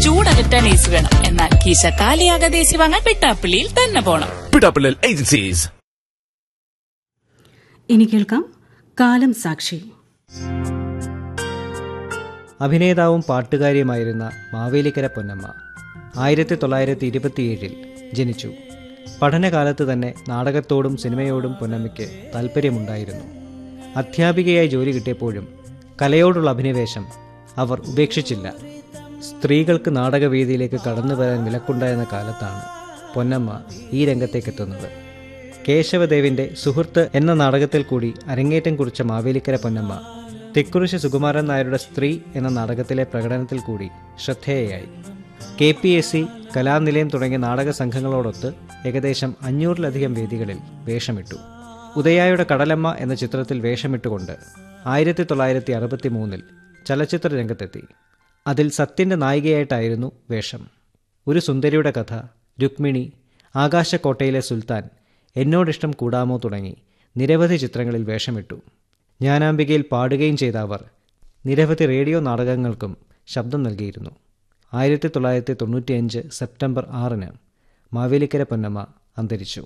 ചൂടകറ്റാൻ AC വേണം എന്നാൽ കീശ കാലിയാകാതെ AC വാങ്ങാൻ വെട്ടാപ്പള്ളിയിൽ തന്നെ പോണം പിടാപ്പിള്ളൽ ഏജൻസീസ് ഇനി കേൾക്കാം കാലം സാക്ഷി അഭിനേതാവും പാട്ടുകാരിയുമായിരുന്ന മാവേലിക്കര പൊന്നമ്മ ആയിരത്തി തൊള്ളായിരത്തി ഇരുപത്തിയേഴിൽ ജനിച്ചു പഠനകാലത്ത് തന്നെ നാടകത്തോടും സിനിമയോടും പൊന്നമ്മയ്ക്ക് താല്പര്യമുണ്ടായിരുന്നു അധ്യാപികയായി ജോലി കിട്ടിയപ്പോഴും കലയോടുള്ള അഭിനിവേശം അവർ ഉപേക്ഷിച്ചില്ല സ്ത്രീകൾക്ക് നാടകവേദിയിലേക്ക് കടന്നു വരാൻ വിലക്കുണ്ടായിരുന്ന കാലത്താണ് പൊന്നമ്മ ഈ രംഗത്തേക്കെത്തുന്നത് കേശവദേവിന്റെ സുഹൃത്ത് എന്ന നാടകത്തിൽ കൂടി അരങ്ങേറ്റം കുറിച്ച മാവേലിക്കര പൊന്നമ്മ തെക്കുറിശി സുകുമാരൻ നായരുടെ സ്ത്രീ എന്ന നാടകത്തിലെ പ്രകടനത്തിൽ കൂടി ശ്രദ്ധേയയായി K P S C Kalanilayam തുടങ്ങിയ നാടക സംഘങ്ങളോടൊത്ത് ഏകദേശം അഞ്ഞൂറിലധികം വേദികളിൽ വേഷമിട്ടു ഉദയായുടെ കടലമ്മ എന്ന ചിത്രത്തിൽ വേഷമിട്ടുകൊണ്ട് ആയിരത്തി തൊള്ളായിരത്തി അറുപത്തി മൂന്നിൽ ചലച്ചിത്ര രംഗത്തെത്തി അതിൽ സത്യൻ്റെ നായികയായിട്ടായിരുന്നു വേഷം ഒരു സുന്ദരിയുടെ കഥ രുക്മിണി ആകാശക്കോട്ടയിലെ സുൽത്താൻ എന്നോടിഷ്ടം കൂടാമോ തുടങ്ങി നിരവധി ചിത്രങ്ങളിൽ വേഷമിട്ടു ജ്ഞാനാംബികയിൽ പാടുകയും ചെയ്ത അവർ നിരവധി റേഡിയോ നാടകങ്ങൾക്കും ശബ്ദം നൽകിയിരുന്നു ആയിരത്തി തൊള്ളായിരത്തി തൊണ്ണൂറ്റിയഞ്ച് സെപ്റ്റംബർ ആറിന് മാവേലിക്കര പൊന്നമ്മ അന്തരിച്ചു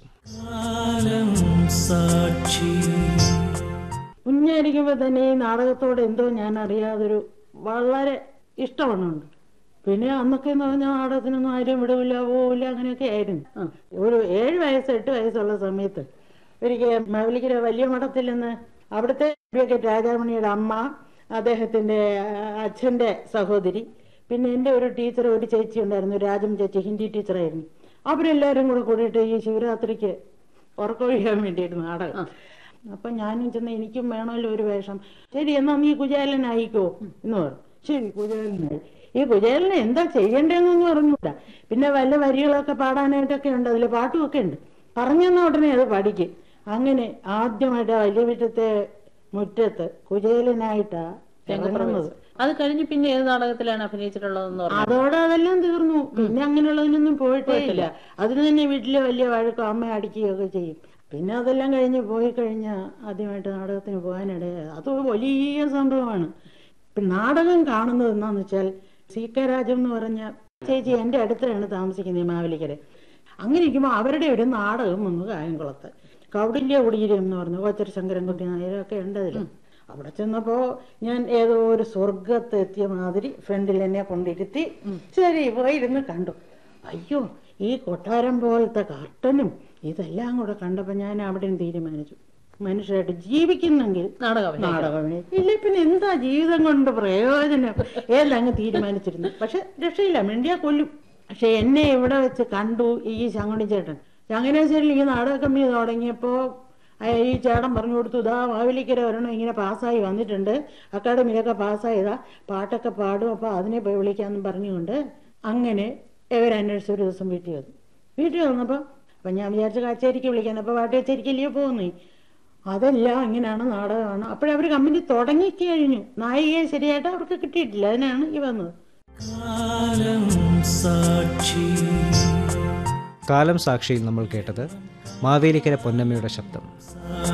കുഞ്ഞായിരിക്കുമ്പോൾ തന്നെ ഈ നാടകത്തോട് എന്തോ ഞാൻ അറിയാതൊരു വളരെ ഇഷ്ടമുണ്ട് പിന്നെ അന്നൊക്കെ എന്ന് പറഞ്ഞാൽ നാടകത്തിനൊന്നും ആരും വിടവില്ല പോവില്ല അങ്ങനെയൊക്കെ ആയിരുന്നു ആ, ഒരു ഏഴ് വയസ്സ് എട്ട് വയസ്സുള്ള സമയത്ത് ഒരിക്കൽ മൗലിക്കര വലിയ മഠത്തിൽ നിന്ന് അവിടുത്തെ അഡ്വക്കേറ്റ് രാജാമണിയുടെ അമ്മ അദ്ദേഹത്തിന്റെ ആ, അച്ഛന്റെ സഹോദരി പിന്നെ എൻ്റെ ഒരു ടീച്ചർ ഒരു ചേച്ചി ഉണ്ടായിരുന്നു രാജം ചേച്ചി ഹിന്ദി ടീച്ചറായിരുന്നു അവരെല്ലാവരും കൂടെ കൂടിയിട്ട് ഈ ശിവരാത്രിക്ക് ഉറക്കൊഴിയാൻ വേണ്ടിയിട്ട് നാടകം അപ്പൊ ഞാനും ചെന്ന് എനിക്കും വേണമല്ലോ ഒരു വേഷം ശരി എന്നാ നീ കുചേലനായിക്കോ എന്ന് പറഞ്ഞു ശരി കുചേലനായി ഈ കുചേലനെ എന്താ ചെയ്യണ്ടേന്നൊന്നും അറിഞ്ഞൂടാ പിന്നെ വല്ല വരികളൊക്കെ പാടാനായിട്ടൊക്കെ ഉണ്ട് അതിൽ പാട്ടുമൊക്കെ ഉണ്ട് പറഞ്ഞെന്ന ഉടനെ അത് പഠിക്കും അങ്ങനെ ആദ്യമായിട്ട് ആ വലിയ വീട്ടത്തെ മുറ്റത്ത് കുചേലനായിട്ടാ ഇറങ്ങുന്നത് അത് കഴിഞ്ഞ് പിന്നെ ഏത് നാടകത്തിലാണ് അഭിനയിച്ചിട്ടുള്ളതെന്ന് പറഞ്ഞു അതോടെ അതെല്ലാം തീർന്നു പിന്നെ അങ്ങനെയുള്ളതിനൊന്നും പോയിട്ടേ ഇല്ല അതിന് തന്നെ വീട്ടിലെ വലിയ വഴക്കും അമ്മ അടിക്കുകയൊക്കെ ചെയ്യും പിന്നെ അതെല്ലാം കഴിഞ്ഞ് പോയി കഴിഞ്ഞാൽ ആദ്യമായിട്ട് നാടകത്തിന് പോകാനിടയായി അത് വലിയ സംഭവമാണ് ഇപ്പം നാടകം കാണുന്നത് എന്താന്ന് വെച്ചാൽ സി കെ രാജം എന്ന് പറഞ്ഞ ചേച്ചി എൻ്റെ അടുത്താണ് താമസിക്കുന്നത് ഈ മാവേലിക്കര അങ്ങനെ ഇരിക്കുമ്പോൾ അവരുടെ ഒരു നാടകം വന്നു കായംകുളത്ത് കൗടില്യ കുടീരം എന്ന് പറഞ്ഞു കോച്ചർ ശങ്കരൻകുട്ടി നായരൊക്കെ ഉണ്ട് അതിൽ അവിടെ ചെന്നപ്പോ ഞാൻ ഏതോ ഒരു സ്വർഗത്ത് എത്തിയ മാതിരി ഫ്രണ്ടിൽ എന്നെ കൊണ്ടിരുത്തി ശരി പോയിരുന്ന് കണ്ടു അയ്യോ ഈ കൊട്ടാരം പോലത്തെ കർട്ടനും ഇതെല്ലാം കൂടെ കണ്ടപ്പോ ഞാൻ അവിടെ നിന്ന് തീരുമാനിച്ചു മനുഷ്യരായിട്ട് ജീവിക്കുന്നെങ്കിൽ നാടകം നാടകം ഇല്ല പിന്നെ എന്താ ജീവിതം കൊണ്ട് പ്രയോജനം ഏതങ്ങ് തീരുമാനിച്ചിരുന്നു പക്ഷെ രക്ഷയില്ല മിണ്ടിയാ കൊല്ലും പക്ഷെ എന്നെ ഇവിടെ വെച്ച് കണ്ടു ഈ ശങ്കുണി ചേട്ടൻ ചങ്ങനാശ്ശേരിയിൽ ഈ നാടക കമ്പനി തുടങ്ങിയപ്പോ ആ ഈ ചേട്ടൻ പറഞ്ഞു കൊടുത്തു ഇതാ മാവേലിക്കര ഒരെണ്ണം ഇങ്ങനെ പാസ്സായി വന്നിട്ടുണ്ട് അക്കാഡമിയിലൊക്കെ പാസ്സായതാ പാട്ടൊക്കെ പാടും അപ്പൊ അതിനെ പോയി വിളിക്കാമെന്നും പറഞ്ഞുകൊണ്ട് അങ്ങനെ ഇവരന്വേഷിച്ച് ഒരു ദിവസം വീട്ടിൽ വന്നു വീട്ടിൽ വന്നപ്പോൾ അപ്പം ഞാൻ വിചാരിച്ച കച്ചേരിക്ക് വിളിക്കാൻ അപ്പോൾ പാട്ട് കച്ചേരിക്കല്ലയോ പോകുന്നേ അതെല്ലാം ഇങ്ങനെയാണ് നാടകമാണ് അപ്പോഴവർ കമ്പനി തുടങ്ങി കഴിഞ്ഞു നായികയെ ശരിയായിട്ട് അവർക്ക് കിട്ടിയിട്ടില്ല അതിനാണ് ഈ വന്നത് കാലം സാക്ഷിയിൽ നമ്മൾ കേട്ടത് മാവേലിക്കര പൊന്നമ്മയുടെ ശബ്ദം